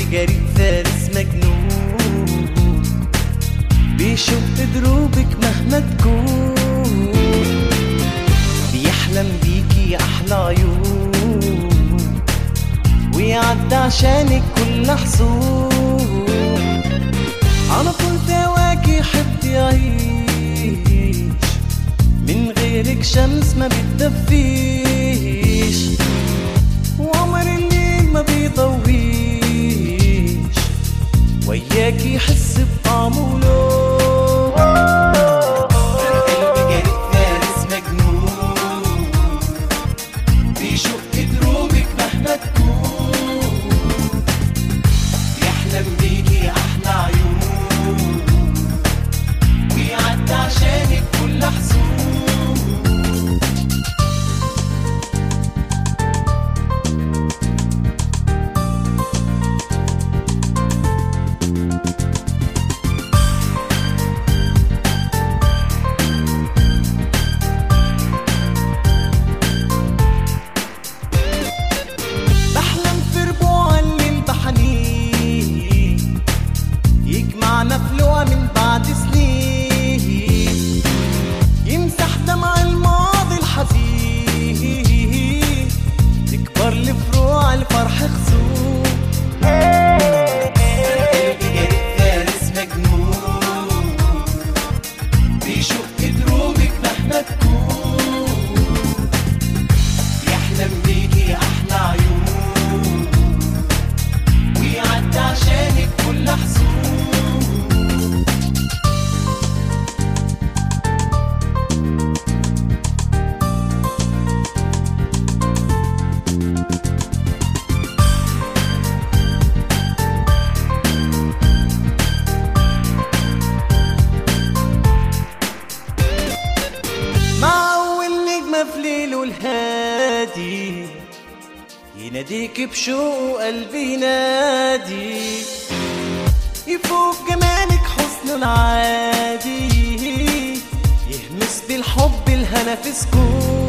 جريء فارس مجنون بيشق دروبك مهما تكون بيحلم بيكي أحلى عيون ويعدي عشانك كل حصول على طول تواكي حب يعيش من غيرك شمس ما بتدفيش وعمر الليل ما بيضويش وياكي يحس بطعمه لون قلبي جريء فارس مجنون بيشق دروبك مهما تكون يحلم بيكي احلى عيون ويعدي عشانك كل حزون بحلم في ربوع الليل بحنين يجمعنا في لقا من بعد سنين يمسح دمع الماضي الحزين تكبر لفروع الفرح خصوم قلبي جريء فارس مجنون بيشق دروبك مهما تكون يحلم بيكي احلى عيون ويعدي عشانك كل حزون مع أول نجمة في ليله الهادي يناديك بشوق قلبي ينادي يفوق جمالك حسن العادي يهمس بالحب الهنا في سكون